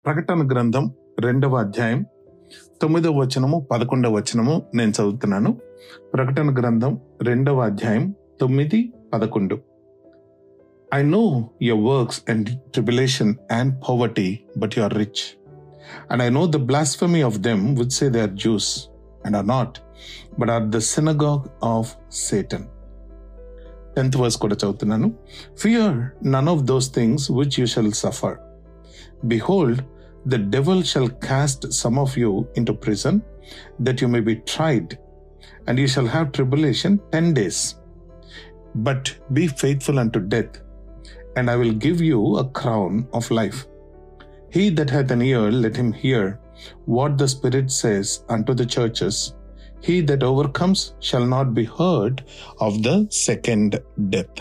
ప్రకటన గ్రంథం రెండవ అధ్యాయం తొమ్మిదవ వచనము పదకొండవ వచనము నేను చదువుతున్నాను ప్రకటన గ్రంథం రెండవ అధ్యాయం తొమ్మిది పదకొండు I know your works and tribulation and poverty but you are rich and I know the blasphemy of them which say they are Jews and are not but are the synagogue of Satan tenth verse కూడా చదువుతున్నాను fear none of those things which you shall suffer Behold, the devil shall cast some of you into prison, that you may be tried, and you shall have tribulation ten days. But be faithful unto death, and I will give you a crown of life. He that hath an ear, let him hear what the Spirit says unto the churches. He that overcomes shall not be hurt of the second death.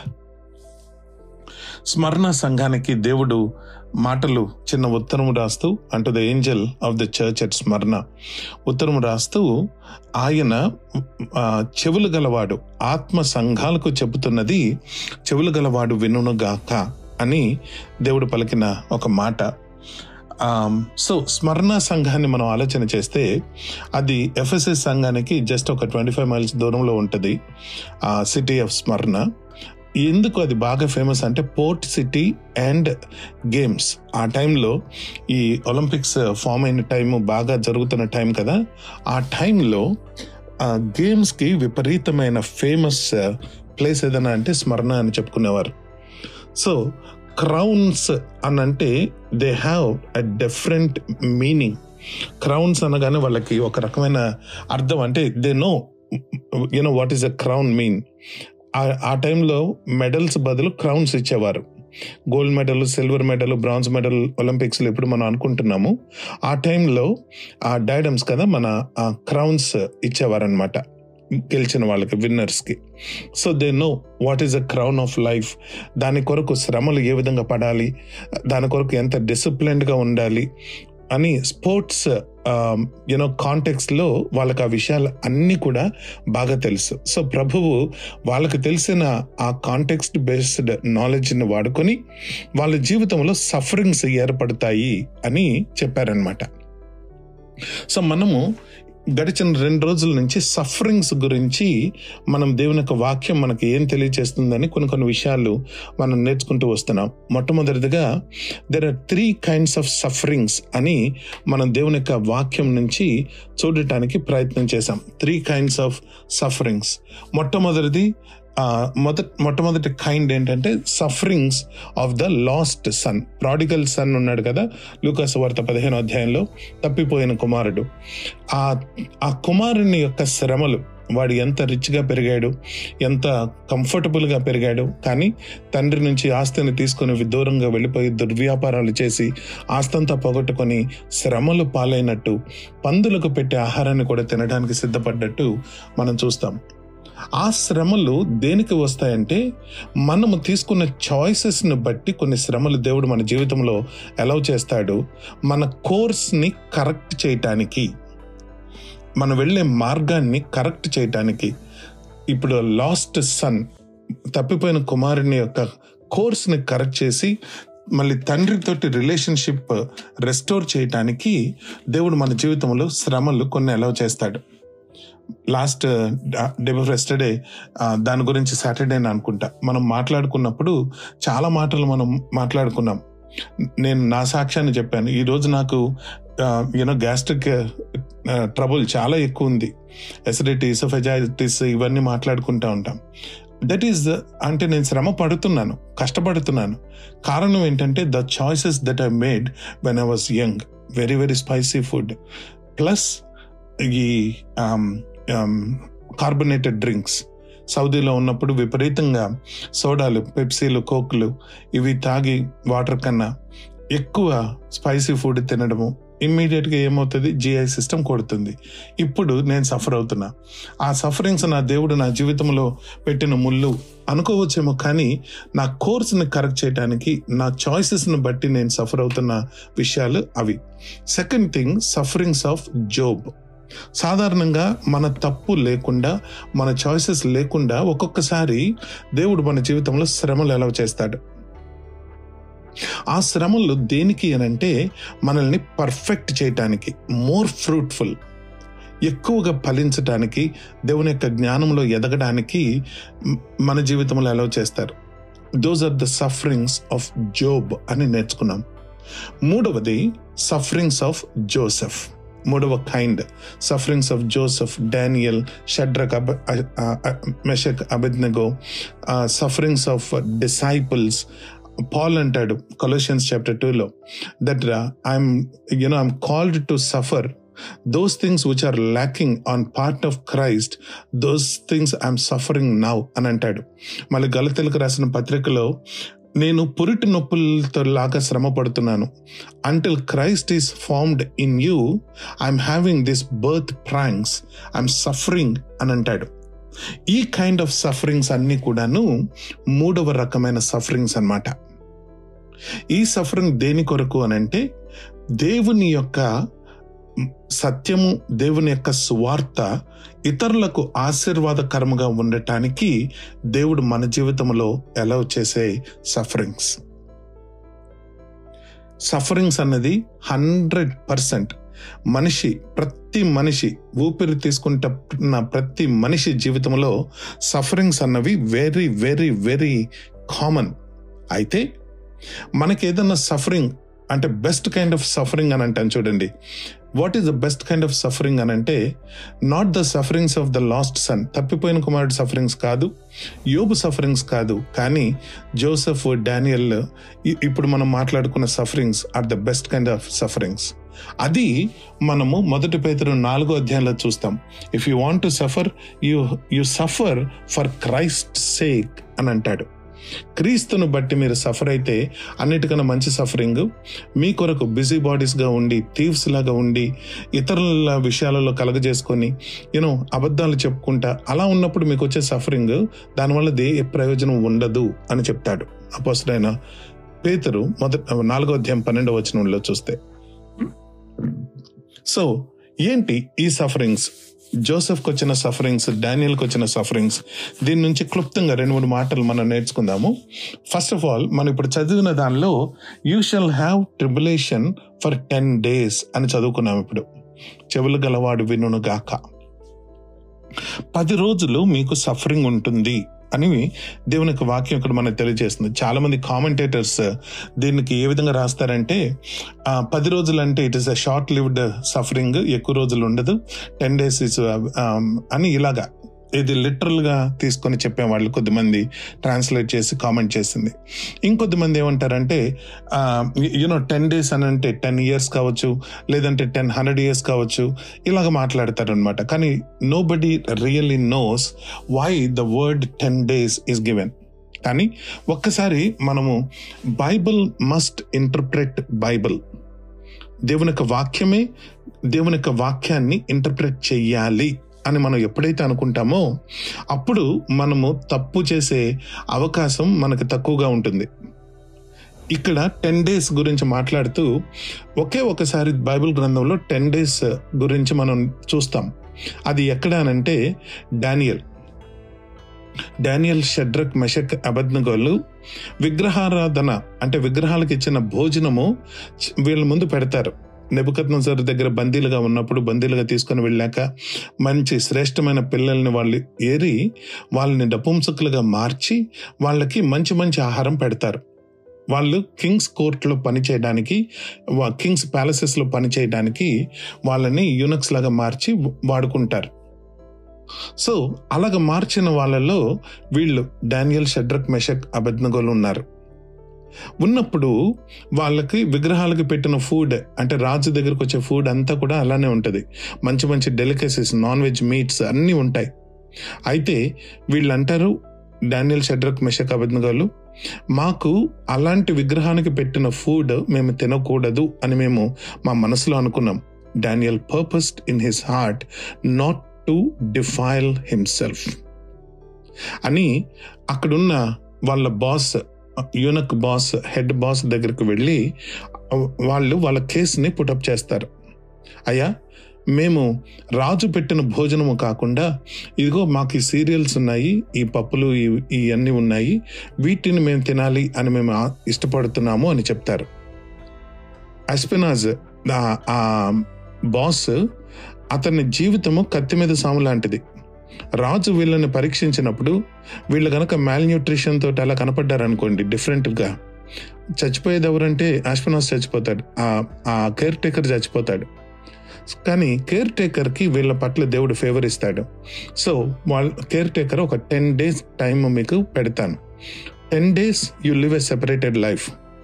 స్మరణ సంఘానికి దేవుడు మాటలు చిన్న ఉత్తరం రాస్తూ అంటూ the angel of the church at స్మరణ ఉత్తరం రాస్తూ ఆయన ఆ, చెవులు గలవాడు ఆత్మ సంఘాలకు చెబుతున్నది చెవులు గలవాడు వినుగాక అని దేవుడు పలికిన ఒక మాట సో స్మరణ సంఘాన్ని మనం ఆలోచన చేస్తే అది ఎఫ్ఎస్ఎస్ సంఘానికి జస్ట్ ఒక ట్వంటీ ఫైవ్ మైల్స్ దూరంలో ఉంటుంది ఆ సిటీ ఆఫ్ స్మరణ ఎందుకు అది బాగా ఫేమస్ అంటే పోర్ట్ సిటీ అండ్ గేమ్స్ ఆ టైంలో ఈ ఒలింపిక్స్ ఫామ్ అయిన టైం బాగా జరుగుతున్న టైం కదా ఆ టైంలో గేమ్స్కి విపరీతమైన ఫేమస్ ప్లేస్ ఏదైనా అంటే స్మరణ అని చెప్పుకునేవారు సో క్రౌన్స్ అని అంటే they have a different meaning crowns అనగానే వాళ్ళకి ఒక రకమైన అర్థం అంటే they know you know what is a crown mean ఆ- ఆ టైంలో మెడల్స్ బదులు క్రౌన్స్ ఇచ్చేవారు gold medal silver medal bronze medal ఒలింపిక్స్లో ఇప్పుడు మనం అనుకుంటున్నాము ఆ టైంలో ఆ డైడమ్స్ కదా మన క్రౌన్స్ ఇచ్చేవారనమాట గెలిచిన వాళ్ళకి విన్నర్స్కి so they know what is a crown of life దాని కొరకు శ్రమలు ఏ విధంగా పడాలి దాని కొరకు ఎంత డిసిప్లిన్డ్గా ఉండాలి అని స్పోర్ట్స్ యూనో కాంటెక్స్లో వాళ్ళకి ఆ విషయాలు అన్నీ కూడా బాగా తెలుసు సో ప్రభువు వాళ్ళకి తెలిసిన ఆ కాంటెక్స్ట్ బేస్డ్ నాలెడ్జ్ని వాడుకొని వాళ్ళ జీవితంలో సఫరింగ్స్ ఏర్పడతాయి అని చెప్పారనమాట సో మనము గడిచిన రెండు రోజుల నుంచి సఫరింగ్స్ గురించి మనం దేవుని యొక్క వాక్యం మనకి ఏం తెలియజేస్తుందని కొన్ని కొన్ని విషయాలు మనం నేర్చుకుంటూ వస్తున్నాం మొట్టమొదటిదిగా there are three kinds of sufferings అని మనం దేవుని యొక్క వాక్యం నుంచి చూడటానికి ప్రయత్నం చేశాం త్రీ కైండ్స్ ఆఫ్ సఫరింగ్స్ మొట్టమొదటిది ఆ, మొదట మొట్టమొదటి కైండ్ ఏంటంటే sufferings of the lost son prodigal son ఉన్నాడు కదా లూకాసు వార్త పదిహేను అధ్యాయంలో తప్పిపోయిన కుమారుడు ఆ ఆ కుమారుని యొక్క శ్రమలు వాడు ఎంత రిచ్గా పెరిగాడు ఎంత కంఫర్టబుల్గా పెరిగాడు కానీ తండ్రి నుంచి ఆస్తిని తీసుకొని దూరంగా వెళ్ళిపోయి దుర్వ్యాపారాలు చేసి ఆస్తంతా పోగొట్టుకొని శ్రమలు పాలైనట్టు పందులకు పెట్టే ఆహారాన్ని కూడా తినడానికి సిద్ధపడ్డట్టు మనం చూస్తాం ఆ శ్రమలు దేనికి వస్తాయంటే మనము తీసుకున్న చాయిసెస్ని బట్టి కొన్ని శ్రమలు దేవుడు మన జీవితంలో అలౌ చేస్తాడు మన కోర్స్ని కరెక్ట్ చేయటానికి మనం వెళ్ళే మార్గాన్ని కరెక్ట్ చేయటానికి ఇప్పుడు లాస్ట్ సన్ తప్పిపోయిన కుమారుని యొక్క కోర్స్ని కరెక్ట్ చేసి మళ్ళీ తండ్రితోటి రిలేషన్షిప్ రెస్టోర్ చేయటానికి దేవుడు మన జీవితంలో శ్రమలు కొన్ని అలౌ చేస్తాడు లాస్ట్ డే ఆఫ్ ఎస్టర్డే దాని గురించి సాటర్డే అనుకుంటా మనం మాట్లాడుకున్నప్పుడు చాలా మాటలు మనం మాట్లాడుకున్నాం నేను నా సాక్ష్యాన్ని చెప్పాను ఈ రోజు నాకు యూనో గ్యాస్ట్రిక్ ట్రబుల్ చాలా ఎక్కువ ఉంది ఎసిడిటీ ఇసోఫెజైటిస్ ఇవన్నీ మాట్లాడుకుంటా ఉంటాం దట్ ఈస్ అంటే నేను శ్రమ పడుతున్నాను కష్టపడుతున్నాను కారణం ఏంటంటే the choices that I made when I was young very very spicy food plus ఈ కార్బొనేటెడ్ డ్రింక్స్ సౌదీలో ఉన్నప్పుడు విపరీతంగా సోడాలు పెప్సీలు కోక్లు ఇవి తాగి వాటర్ కన్నా ఎక్కువ స్పైసీ ఫుడ్ తినడము ఇమ్మీడియట్గా ఏమవుతుంది జిఐ సిస్టమ్ కొడుతుంది ఇప్పుడు నేను సఫర్ అవుతున్నా ఆ సఫరింగ్స్ నా దేవుడు నా జీవితంలో పెట్టిన ముళ్ళు అనుకోవచ్చేమో కానీ నా కోర్స్ని కరెక్ట్ చేయడానికి నా చాయిసెస్ని బట్టి నేను సఫర్ అవుతున్న విషయాలు అవి second thing sufferings of Job సాధారణంగా మన తప్పు లేకుండా మన చాయిసెస్ లేకుండా ఒక్కొక్కసారి దేవుడు మన జీవితంలో శ్రమలు ఎలా చేస్తాడు ఆ శ్రమలు దేనికి అని అంటే మనల్ని పర్ఫెక్ట్ చేయటానికి మోర్ ఫ్రూట్ఫుల్ ఎక్కువగా ఫలించటానికి దేవుని యొక్క జ్ఞానంలో ఎదగడానికి మ్, మన జీవితంలో అలౌ చేస్తారు those are the sufferings of Job అని నేర్చుకున్నాం మూడవది సఫరింగ్స్ ఆఫ్ జోసెఫ్ మూడవ kind sufferings of Joseph Daniel Shadrach అబ Meshach Abednego sufferings of disciples Paul అంటాడు కొలోషియన్స్ చాప్టర్ టూలో that I'm you know I'm called to suffer those things which are lacking on part of Christ those things I'm suffering now అని అంటాడు మళ్ళీ గలతెలకు రాసిన పత్రికలో నేను పురిటి నొప్పులతో లాగా శ్రమ పడుతున్నాను until Christ is formed in you I'm having this birth pangs I'm suffering అని అంటాడు ఈ కైండ్ ఆఫ్ సఫరింగ్స్ అన్ని కూడాను మూడవ రకమైన సఫరింగ్స్ అన్నమాట ఈ సఫరింగ్ దేని కొరకు అని అంటే దేవుని యొక్క సత్యము దేవుని యొక్క సువార్త ఇతరులకు ఆశీర్వాదకరముగా ఉండటానికి దేవుడు మన జీవితంలో అలౌ చేసే సఫరింగ్స్ సఫరింగ్స్ అన్నది హండ్రెడ్ పర్సెంట్ మనిషి ప్రతి మనిషి ఊపిరి తీసుకుంటున్న ప్రతి మనిషి జీవితంలో సఫరింగ్స్ అన్నవి వెరీ వెరీ వెరీ కామన్ అయితే మనకి ఏదన్నా సఫరింగ్ అంటే బెస్ట్ కైండ్ ఆఫ్ సఫరింగ్ అని అంటాను చూడండి what is the best kind of suffering అని అంటే not the sufferings of the lost son తప్పిపోయిన కుమారుడు సఫరింగ్స్ కాదు యోబు సఫరింగ్స్ కాదు కానీ జోసెఫ్ డానియల్ ఇ- ఇప్పుడు మనం మాట్లాడుకున్న sufferings are the best kind of sufferings అది మనము మొదటి పేదరు నాలుగో అధ్యాయంలో చూస్తాం if you want to suffer you you suffer for Christ sake అని అంటాడు క్రీస్తును బట్టి మీరు సఫర్ అయితే అన్నిటికన్నా మంచి సఫరింగ్ మీ కొరకు బిజీ బాడీస్గా ఉండి థీవ్స్ లాగా ఉండి ఇతరుల విషయాలలో కలగజేసుకొని యూనో అబద్ధాలు చెప్పుకుంటా అలా ఉన్నప్పుడు మీకు వచ్చే సఫరింగ్ దానివల్ల దే ప్రయోజనం ఉండదు అని చెప్తాడు అపోసరైన పేతురు మొదటి నాలుగో అధ్యాయం పన్నెండవ వచనంలో చూస్తే సో ఏంటి ఈ సఫరింగ్స్ జోసెఫ్కి వచ్చిన సఫరింగ్స్ డానియల్కి వచ్చిన సఫరింగ్స్ దీని నుంచి క్లుప్తంగా రెండు మూడు మాటలు మనం నేర్చుకుందాము ఫస్ట్ ఆఫ్ ఆల్ మనం ఇప్పుడు చదివిన దానిలో you shall have tribulation for ten days అని చదువుకున్నాం ఇప్పుడు చెవులు గలవాడు వినును గాక పది రోజులు మీకు సఫరింగ్ ఉంటుంది అని దేవుని యొక్క వాక్యం ఇక్కడ మనకు తెలియజేస్తుంది చాలా మంది కామెంటేటర్స్ దీనికి ఏ విధంగా రాస్తారంటే ఆ, పది రోజులు అంటే it is a short lived suffering ఎక్కువ రోజులు ఉండదు టెన్ డేస్ ఇస్ అని ఇలాగా ఇది లిటరల్ గా తీసుకొని చెప్పేవాళ్ళు కొద్దిమంది ట్రాన్స్లేట్ చేసి కామెంట్ చేసింది ఇంకొద్దిమంది ఏమంటారంటే యూనో టెన్ డేస్ అని అంటే టెన్ ఇయర్స్ కావచ్చు లేదంటే టెన్ హండ్రెడ్ ఇయర్స్ కావచ్చు ఇలాగ మాట్లాడతారు అనమాట కానీ nobody really knows why the word ten days is given కానీ ఒక్కసారి మనము బైబిల్ మస్ట్ ఇంటర్ప్రెట్ బైబిల్ దేవుని యొక్క వాక్యమే దేవుని యొక్క వాక్యాన్ని ఇంటర్ప్రెట్ చెయ్యాలి అని మనం ఎప్పుడైతే అనుకుంటామో అప్పుడు మనము తప్పు చేసే అవకాశం మనకు తక్కువగా ఉంటుంది ఇక్కడ టెన్ డేస్ గురించి మాట్లాడుతూ ఒకే ఒకసారి బైబిల్ గ్రంథంలో టెన్ డేస్ గురించి మనం చూస్తాం అది ఎక్కడ అనంటే డానియల్ డానియల్ షడ్రక్ మెషక్ అబద్నగోలు విగ్రహారాధన అంటే విగ్రహాలకు ఇచ్చిన భోజనము చ- వీళ్ళ ముందు పెడతారు నెబుకద్నజర్ దగ్గర బందీలుగా ఉన్నప్పుడు బందీలుగా తీసుకొని వెళ్ళాక మంచి శ్రేష్టమైన పిల్లల్ని వాళ్ళు ఏరి వాళ్ళని డపుంసకులుగా మార్చి వాళ్ళకి మంచి మంచి ఆహారం పెడతారు వాళ్ళు కింగ్స్ కోర్టులో పని చేయడానికి వా- కింగ్స్ ప్యాలెసెస్ లో పని చేయడానికి వాళ్ళని యూనక్స్ లాగా మార్చి వాడుకుంటారు సో అలాగ మార్చిన వాళ్ళలో వీళ్ళు డానియల్ షడ్రక్ మెషక్ అబద్నగోలు ఉన్నారు ఉన్నప్పుడు వాళ్ళకి విగ్రహాలకి పెట్టిన ఫుడ్ అంటే రాజు దగ్గరకు వచ్చే ఫుడ్ అంతా కూడా అలానే ఉంటది మంచి మంచి డెలికసీస్ నాన్ వెజ్ మీట్స్ అన్నీ ఉంటాయి అయితే వీళ్ళు అంటారు డానియల్ షడ్రక్ మెషక్ అబద్నగోలు మాకు అలాంటి విగ్రహానికి పెట్టిన ఫుడ్ మేము తినకూడదు అని మేము మా మనసులో అనుకున్నాం Daniel purposed in his heart not to defile himself అని అక్కడున్న వాళ్ళ boss eunuch boss head boss దగ్గరికి వెళ్ళి వాళ్ళు వాళ్ళ కేసుని పుటప్ చేస్తారు అయ్యా మేము రాజు పెట్టిన భోజనము కాకుండా ఇదిగో మాకు ఈ సీరియల్స్ ఉన్నాయి ఈ పప్పులు ఈ- ఇవన్నీ ఉన్నాయి వీటిని మేము తినాలి అని మేము ఆ- ఇష్టపడుతున్నాము అని చెప్తారు అస్పెనాజ్ ఆ- ఆ బాస్ అతని జీవితము కత్తి మీద సాము లాంటిది రాజు వీళ్ళని పరీక్షించినప్పుడు వీళ్ళు గనక మాల్ న్యూట్రిషన్ తోటి అలా కనపడ్డారనుకోండి డిఫరెంట్గా చచ్చిపోయేది ఎవరంటే ఆస్పెనాస్ చచ్చిపోతాడు ఆ ఆ కేర్ టేకర్ చచ్చిపోతాడు కానీ కేర్ టేకర్కి వీళ్ళ పట్ల దేవుడు ఫేవర్ ఇస్తాడు సో వాళ్ళ కేర్ టేకర్ ఒక టెన్ డేస్ టైం మీకు పెడతాను ten days you live a separated life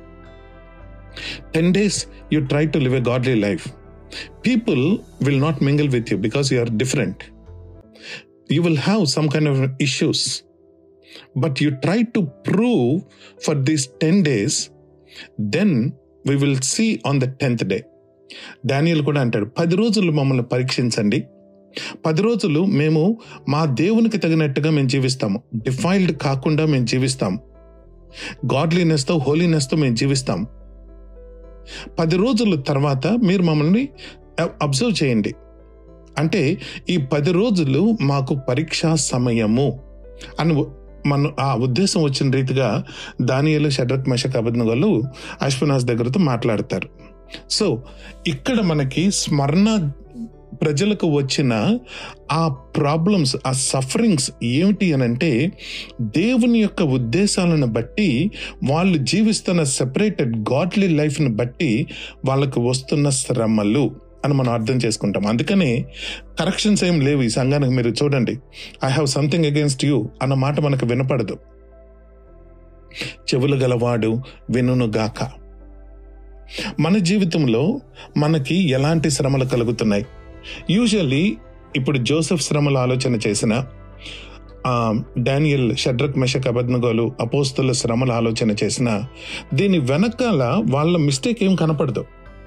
ten days you try to live a godly life people will not mingle with you because you are different you will have some kind of issues but you try to prove for these 10 days then we will see on the 10th day Daniel కూడా అంటాడు పది రోజులు మమ్మల్ని పరీక్షించండి పది రోజులు మేము మా దేవునికి తగినట్టుగా మేము జీవిస్తాము డిఫైల్డ్ కాకుండా మేము జీవిస్తాము గాడ్లీనెస్తో హోలీనెస్తో మేము జీవిస్తాం పది రోజుల తర్వాత మీరు మమ్మల్ని అబ్జర్వ్ చేయండి అంటే ఈ పది రోజులు మాకు పరీక్షా సమయము అని మన ఆ ఉద్దేశం వచ్చిన రీతిగా దానియలు షడ్రక్ మెషక్ అబద్ధగలు అశ్వనాథ్ దగ్గరతో మాట్లాడతారు సో ఇక్కడ మనకి స్మరణ ప్రజలకు వచ్చిన ఆ ప్రాబ్లమ్స్ ఆ సఫరింగ్స్ ఏమిటి అని అంటే దేవుని యొక్క ఉద్దేశాలను బట్టి వాళ్ళు జీవిస్తున్న సెపరేటెడ్ గాడ్లీ లైఫ్ని బట్టి వాళ్ళకు వస్తున్న శ్రమలు అని మనం అర్థం చేసుకుంటాం అందుకనే కరెక్షన్స్ ఏం లేవు ఈ సంఘానికి మీరు చూడండి I have something against you అన్న మాట మనకు వినపడదు చెవులు గలవాడు వినును గాక మన జీవితంలో మనకి ఎలాంటి శ్రమలు కలుగుతున్నాయి యూజువల్లీ ఇప్పుడు జోసెఫ్ శ్రమల ఆలోచన చేసిన ఆ, డానియల్ షడ్రక్ మెషక్ అబద్నగోలు అపోస్తుల శ్రమల ఆలోచన చేసిన దీని వెనకాల వాళ్ళ మిస్టేక్ ఏం కనపడదు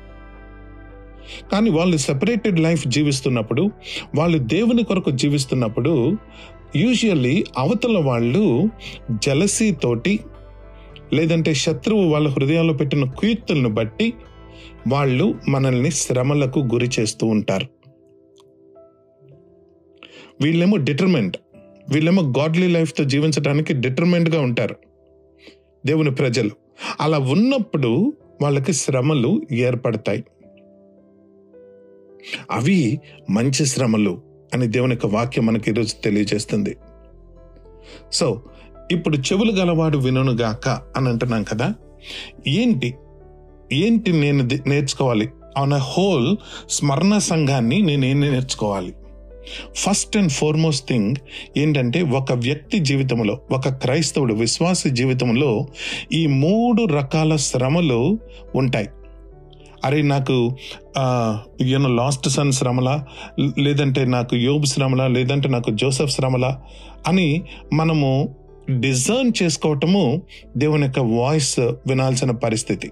కానీ వాళ్ళు సెపరేటెడ్ లైఫ్ జీవిస్తున్నప్పుడు వాళ్ళు దేవుని కొరకు జీవిస్తున్నప్పుడు యూజువల్లీ అవతల వాళ్ళు జలసీ తోటి లేదంటే శత్రువు వాళ్ళ హృదయాల్లో పెట్టిన కుయుక్తులను బట్టి వాళ్ళు మనల్ని శ్రమలకు గురి చేస్తూ ఉంటారు వీళ్ళేమో డిటర్మెంట్ వీళ్ళేమో గాడ్లీ లైఫ్తో జీవించడానికి డిటర్మెంట్గా ఉంటారు దేవుని ప్రజలు అలా ఉన్నప్పుడు వాళ్ళకి శ్రమలు ఏర్పడతాయి అవి మంచి శ్రమలు అని దేవుని యొక్క వాక్యం మనకి ఈరోజు తెలియజేస్తుంది సో ఇప్పుడు చెవులు గలవాడు వినుగాక అని అంటున్నాం కదా ఏంటి ఏంటి నేను ది- నేర్చుకోవాలి ఆన్ అ హోల్ స్మరణ సంఘాన్ని నేను ఏం నేర్చుకోవాలి ఫస్ట్ అండ్ ఫార్మోస్ట్ థింగ్ ఏంటంటే ఒక వ్యక్తి జీవితంలో ఒక క్రైస్తవుడు విశ్వాస జీవితంలో ఈ మూడు రకాల శ్రమలు ఉంటాయి అరే నాకు యూనో లాస్ట్ సన్ శ్రమల లేదంటే నాకు యోబ్ శ్రమల లేదంటే నాకు జోసెఫ్ శ్రమల అని మనము డిజర్న్ చేసుకోవటము దేవుని యొక్క వాయిస్ వినాల్సిన పరిస్థితి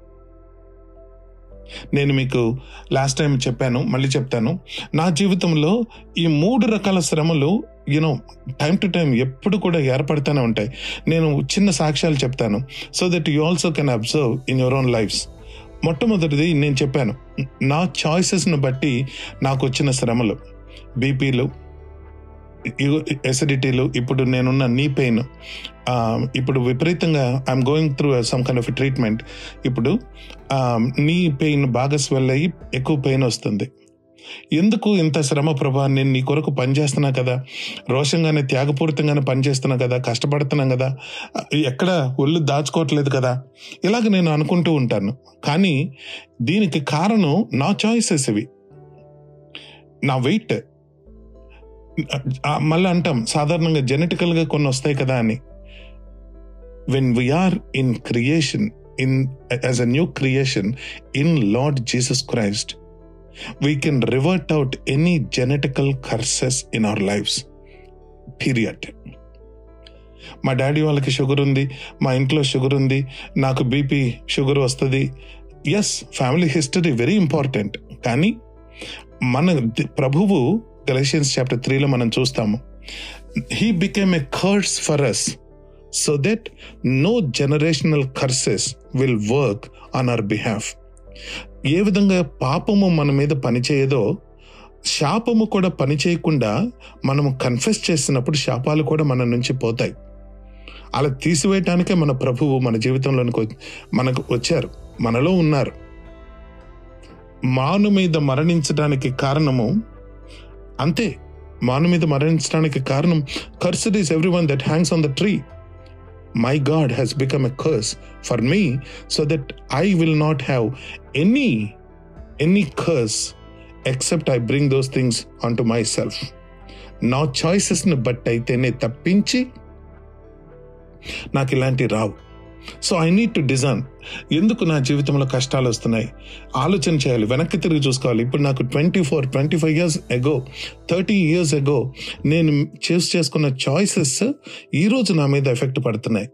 నేను మీకు లాస్ట్ టైం చెప్పాను మళ్ళీ చెప్తాను నా జీవితంలో ఈ మూడు రకాల శ్రమలు యూనో టైం టు టైం ఎప్పుడు కూడా ఏర్పడుతూనే ఉంటాయి నేను చిన్న సాక్ష్యాలు చెప్తాను so that you also can observe in your own lifes మొట్టమొదటిది నేను చెప్పాను నా చాయిసెస్ను బట్టి నాకు వచ్చిన శ్రమలు బీపీలు ఎసిడిటీలు ఇప్పుడు నేనున్న నీ పెయిన్ ఇప్పుడు విపరీతంగా I'm going through some kind of treatment ఇప్పుడు నీ పెయిన్ బాగా స్వెల్ అయ్యి ఎక్కువ పెయిన్ వస్తుంది ఎందుకు ఇంత శ్రమ ప్రభా నేను నీ కొరకు పనిచేస్తున్నా కదా రోషంగానే త్యాగపూరితంగానే పనిచేస్తున్నా కదా కష్టపడుతున్నాం కదా ఎక్కడ ఒళ్ళు దాచుకోవట్లేదు కదా ఇలాగ నేను అనుకుంటూ ఉంటాను కానీ దీనికి కారణం నా చాయిసెస్ ఇవి నా వెయిట్ మళ్ళీ అంటాం సాధారణంగా జెనెటికల్ గా కొన్ని వస్తాయి కదా అని when we're in creation in as a new creation in Lord Jesus Christ we can revert out any genetical curses in our lifes period మా డాడీ వాళ్ళకి షుగర్ ఉంది మా ఇంట్లో షుగర్ ఉంది నాకు బీపీ షుగర్ వస్తుంది as family history very important కానీ మన ది- ప్రభువు గలేషియన్స్ చాప్టర్ త్రీలో మనం చూస్తాము he became a curse for us so that no generational curses will work on hour behalf ఏ విధంగా పాపము మన మీద పనిచేయదో శాపము కూడా పని చేయకుండా మనము కన్ఫెస్ చేసినప్పుడు శాపాలు కూడా మన నుంచి పోతాయి అలా తీసివేయటానికే మన ప్రభువు మన జీవితంలోనికి వ- మనకు వచ్చారు మనలో ఉన్నారు మాను మీద మరణించడానికి కారణము అంతే మాను మీద మరణించడానికి కారణం cursed is every one that hangs on the tree my God has become a curse for me so that I will not have any any curse except I bring those things on to my self నా చాయిసెస్ని బట్టి అయితేనే తప్పించి నాకు ఇలాంటి రావు so I need to design ఎందుకు నా జీవితంలో కష్టాలు వస్తున్నాయి ఆలోచన చేయాలి వెనక్కి తిరిగి చూసుకోవాలి ఇప్పుడు నాకు twenty four twenty five years ago thirty years ago నేను చూస్ చేసుకున్న చాయిసెస్ ఈరోజు నా మీద ఎఫెక్ట్ పడుతున్నాయి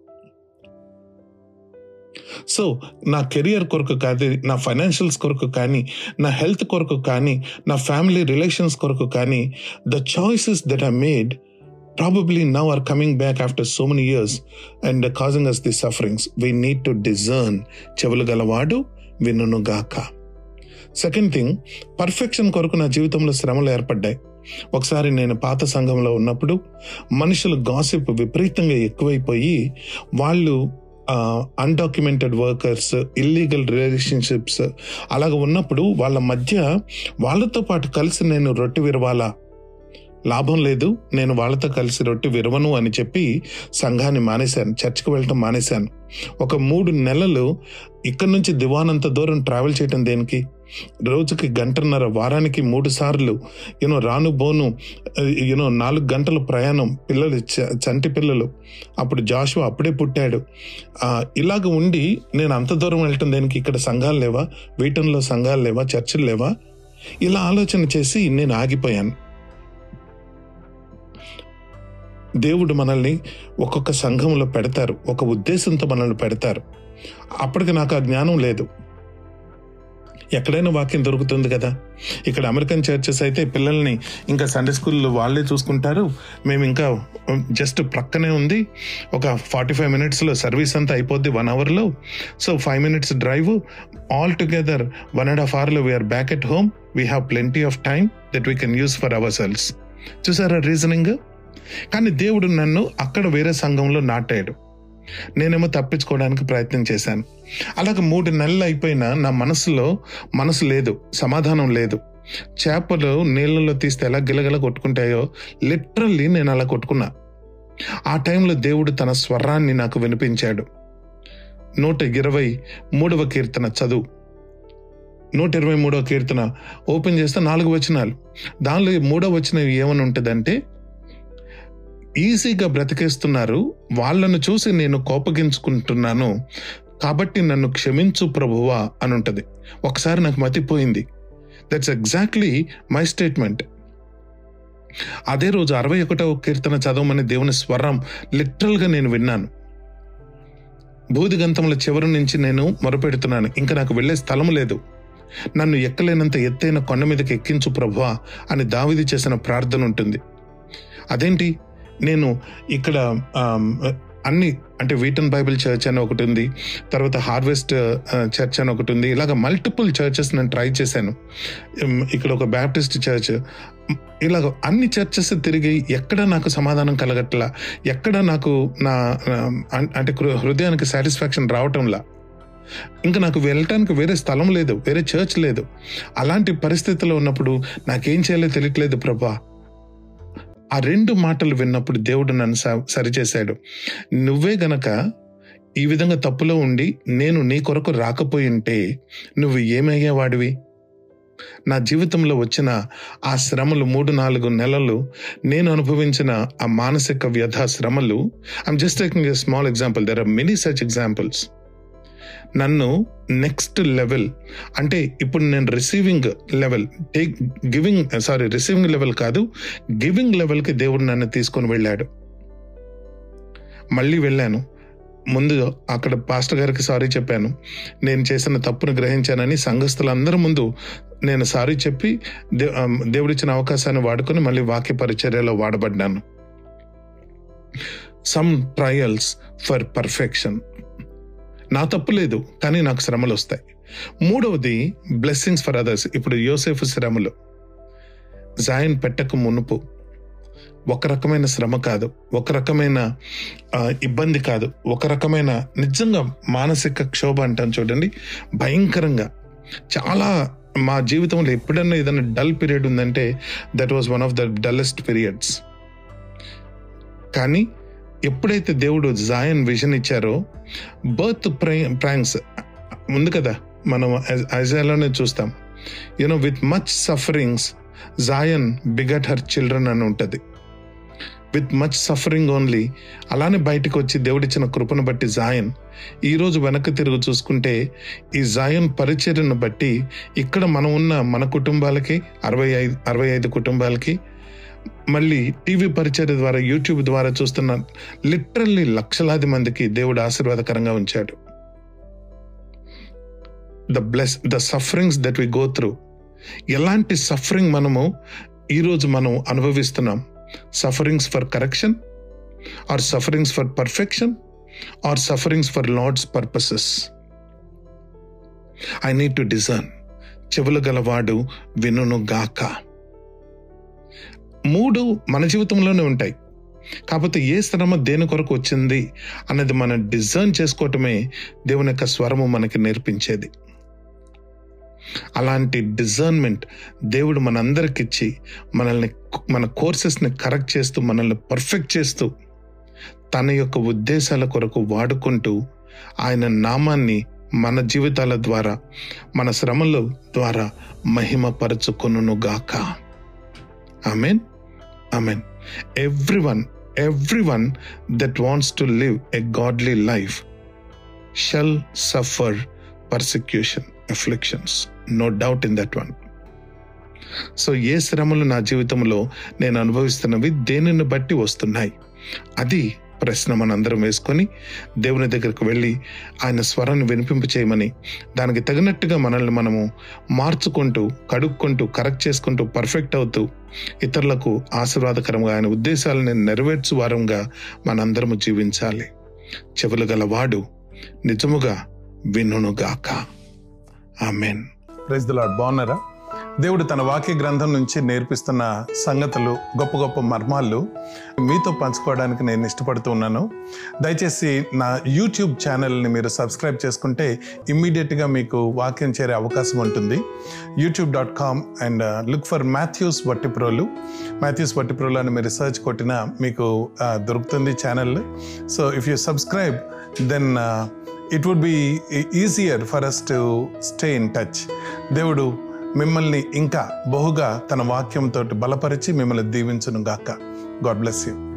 సో నా కెరియర్ కొరకు కాదు నా ఫైనాన్షియల్స్ కొరకు కానీ నా హెల్త్ కొరకు కానీ నా ఫ్యామిలీ రిలేషన్స్ కొరకు కానీ the choices that I made probably now are coming back after so many years and causing us these sufferings. We need to discern చెవులు గలవాడు వినును గాక సెకండ్ థింగ్ పర్ఫెక్షన్ కొరకు నా జీవితంలో శ్రమలు ఏర్పడ్డాయి ఒకసారి నేను పాత సంఘంలో ఉన్నప్పుడు మనుషులు గాసిప్ విపరీతంగా ఎక్కువైపోయి వాళ్ళు అన్డాక్యుమెంటెడ్ వర్కర్స్ ఇల్లీగల్ రిలేషన్షిప్స్ అలాగ ఉన్నప్పుడు వాళ్ళ మధ్య వాళ్ళతో పాటు కలిసి నేను రొట్టె విరవాలా లాభం లేదు నేను వాళ్ళతో కలిసి రొట్టె విరవను అని చెప్పి సంఘాన్ని మానేశాను చర్చ్కి వెళ్ళటం మానేశాను ఒక మూడు నెలలు ఇక్కడి నుంచి దివానంత దూరం ట్రావెల్ చేయటం దేనికి రోజుకి గంటన్నర వారానికి మూడు సార్లు యూనో రాను బోను యూనో నాలుగు గంటల ప్రయాణం పిల్లలు చ- చంటి పిల్లలు అప్పుడు జాషువా అప్పుడే పుట్టాడు ఆ, ఇలాగ ఉండి నేను అంత దూరం వెళ్ళటం దేనికి ఇక్కడ సంఘాలు లేవా వీటంలో సంఘాలు లేవా చర్చిలు లేవా ఇలా ఆలోచన చేసి నేను ఆగిపోయాను దేవుడు మనల్ని ఒక్కొక్క సంఘంలో పెడతారు ఒక ఉద్దేశంతో మనల్ని పెడతారు అప్పటికి నాకు ఆ జ్ఞానం లేదు ఎక్కడైనా వాక్యం దొరుకుతుంది కదా ఇక్కడ అమెరికన్ చర్చెస్ అయితే పిల్లల్ని ఇంకా సండే స్కూల్లో వాళ్ళే చూసుకుంటారు మేము ఇంకా జస్ట్ ప్రక్కనే ఉంది ఒక ఫార్టీ ఫైవ్ మినిట్స్లో సర్వీస్ అంతా అయిపోద్ది వన్ అవర్లో so five minutes drive all together one and half అవర్లో we're back at home we have plenty of time that we can use for our selves చూసారా రీజనింగ్ కానీ దేవుడు నన్ను అక్కడ వేరే సంఘంలో నాటాడు నేనేమో తప్పించుకోవడానికి ప్రయత్నం చేశాను అలాగే మూడు నెలలు అయిపోయినా నా మనసులో మనసు లేదు సమాధానం లేదు చేపలు నీళ్ళలో తీస్తే ఎలా గిలగిల కొట్టుకుంటాయో లిటరల్లీ నేను అలా కొట్టుకున్నా ఆ టైంలో దేవుడు తన స్వరాన్ని నాకు వినిపించాడు నూట ఇరవై మూడవ కీర్తన చదువు నూట ఇరవై మూడవ కీర్తన ఓపెన్ చేస్తే నాలుగు వచనాలు దానిలో మూడవ వచనం ఏమని ఉంటుందంటే ఈజీగా బ్రతికేస్తున్నారు వాళ్ళను చూసి నేను కోపగించుకుంటున్నాను కాబట్టి నన్ను క్షమించు ప్రభువా అని ఉంటది ఒకసారి నాకు మతిపోయింది దట్స్ ఎగ్జాక్ట్లీ మై స్టేట్మెంట్ అదే రోజు అరవై ఒకటవ కీర్తన చదవమని దేవుని స్వరం లిటరల్ గా నేను విన్నాను బూదిగంతముల చివరి నుంచి నేను మొరపెడుతున్నాను ఇంకా నాకు వెళ్లే స్థలం లేదు నన్ను ఎక్కలేనంత ఎత్తైన కొండ మీదకి ఎక్కించు ప్రభువా అని దావిది చేసిన ప్రార్థన ఉంటుంది అదేంటి నేను ఇక్కడ ఆమ్, అన్ని అంటే వీటన్ బైబిల్ చర్చ్ అని ఒకటి ఉంది తర్వాత హార్వెస్ట్ ఆ, చర్చ్ అని ఒకటి ఉంది ఇలాగ మల్టిపుల్ చర్చెస్ నేను ట్రై చేశాను ఉమ్, ఇక్కడ ఒక బ్యాప్టిస్ట్ చర్చ్ ఇలాగ అన్ని చర్చెస్ తిరిగి ఎక్కడ నాకు సమాధానం కలగట్లా ఎక్కడ నాకు నా నా, అం- అంటే హృ- హృదయానికి సాటిస్ఫాక్షన్ రావటంలా ఇంకా నాకు వెళ్ళటానికి వేరే స్థలం లేదు వేరే చర్చ్ లేదు అలాంటి పరిస్థితిలో ఉన్నప్పుడు నాకేం చేయాలో తెలియట్లేదు ప్రభా ఆ రెండు మాటలు విన్నప్పుడు దేవుడు నన్ను స- సరిచేశాడు నువ్వే గనక ఈ విధంగా తప్పులో ఉండి నేను నీ కొరకు రాకపోయి ఉంటే నువ్వు ఏమయ్యేవాడివి నా జీవితంలో వచ్చిన ఆ శ్రమలు మూడు నాలుగు నెలలు నేను అనుభవించిన ఆ మానసిక వ్యధ శ్రమలు I'm just taking a small example there are many such examples నన్ను నెక్స్ట్ లెవెల్ అంటే ఇప్పుడు నేను receiving level take giving sorry receiving level కాదు గివింగ్ లెవెల్కి దేవుడు నన్ను తీసుకొని వెళ్ళాడు మళ్ళీ వెళ్ళాను ముందు అక్కడ పాస్టర్ గారికి సారీ చెప్పాను నేను చేసిన తప్పును గ్రహించానని సంఘస్థులందరి ముందు నేను సారీ చెప్పి దే- ఆ, దేవుడిచ్చిన అవకాశాన్ని వాడుకొని మళ్ళీ వాక్య పరిచర్యలో వాడబడ్డాను సమ్ ట్రయల్స్ ఫర్ పర్ఫెక్షన్ నా తప్పు లేదు కానీ నాకు శ్రమలు వస్తాయి మూడవది బ్లెస్సింగ్స్ ఫర్ అదర్స్ ఇప్పుడు యోసేఫ్ శ్రమలు జాయిన్ పెట్టక మునుపు ఒక రకమైన శ్రమ కాదు ఒక రకమైన ఆ, ఇబ్బంది కాదు ఒక రకమైన నిజంగా మానసిక క్షోభ అంటాను చూడండి భయంకరంగా చాలా మా జీవితంలో ఎప్పుడన్నా ఏదైనా డల్ పీరియడ్ ఉందంటే that was one of the dullest periods కానీ ఎప్పుడైతే దేవుడు జాయన్ విజన్ ఇచ్చారో బర్త్ ప్రాంక్స్ ఉంది కదా మనం ఐజాలోనే చూస్తాం you know with much sufferings Zion begat her children అని ఉంటుంది విత్ మచ్ సఫరింగ్ ఓన్లీ అలానే బయటకు వచ్చి దేవుడిచ్చిన కృపను బట్టి జాయన్ ఈ రోజు వెనక్కి తిరుగు చూసుకుంటే ఈ జాయన్ పరిచర్యను బట్టి ఇక్కడ మనం ఉన్న మన కుటుంబాలకి అరవై ఐదు అరవై ఐదు కుటుంబాలకి మళ్ళీ టీవీ పరిచర్య ద్వారా యూట్యూబ్ ద్వారా చూస్తున్న లిటరల్లీ లక్షలాది మందికి దేవుడు ఆశీర్వాదకరంగా ఉంచాడు the bless the sufferings that we go through ఎలాంటి సఫరింగ్ మనము ఈరోజు మనం అనుభవిస్తున్నాం sufferings for correction or sufferings for perfection or sufferings for Lord's purposes I need to discern చెవులు గలవాడు వినును గాక మూడు మన జీవితంలోనే ఉంటాయి కాకపోతే ఏ శ్రమ దేని కొరకు వచ్చింది అన్నది మనం డిజర్న్ చేసుకోవటమే దేవుని యొక్క స్వరము మనకి నేర్పించేది అలాంటి డిజర్న్మెంట్ దేవుడు మనందరికిచ్చి మనల్ని మన కోర్సెస్ని కరెక్ట్ చేస్తూ మనల్ని పర్ఫెక్ట్ చేస్తూ తన యొక్క ఉద్దేశాల కొరకు వాడుకుంటూ ఆయన నామాన్ని మన జీవితాల ద్వారా మన శ్రమల ద్వారా మహిమపరచుకొనును గాక amen amen every one every one that wants to live a godly life shall suffer persecution afflictions no doubt in that one so ఏ శ్రమలు నా జీవితంలో నేను అనుభవిస్తున్నవి దేనిని బట్టి వస్తున్నాయి అది ప్రశ్న మనందరం వేసుకొని దేవుని దగ్గరకు వెళ్ళి ఆయన స్వరాన్ని వినిపింప చేయమని దానికి తగినట్టుగా మనల్ని మనము మార్చుకుంటూ కడుక్కుంటూ కరెక్ట్ చేసుకుంటూ పర్ఫెక్ట్ అవుతూ ఇతరులకు ఆశీర్వాదకరంగా ఆయన ఉద్దేశాలను నెరవేర్చు వారంగా మనందరము జీవించాలి చెవులు గలవాడు నిజముగా వినుగాక ఆమెన్ ప్రైజ్ ద లార్డ్ బాగున్నారా దేవుడు తన వాక్య గ్రంథం నుంచి నేర్పిస్తున్న సంగతులు గొప్ప గొప్ప మర్మాలు మీతో పంచుకోవడానికి నేను ఇష్టపడుతూ ఉన్నాను దయచేసి నా యూట్యూబ్ ఛానల్ని మీరు సబ్స్క్రైబ్ చేసుకుంటే ఇమ్మీడియట్గా మీకు వాక్యం చేరే అవకాశం ఉంటుంది YouTube dot com and look for Matthews Vattiprolu Matthews Vattiprolu అని మీరు రీసెర్చ్ కొట్టినా మీకు ఆ, దొరుకుతుంది channel so if you subscribe then it would be easier for us to stay in touch దేవుడు మిమ్మల్ని ఇంకా బహుగా తన వాక్యంతో బలపరిచి మిమ్మల్ని దీవించును గాక గాడ్ బ్లెస్ యూ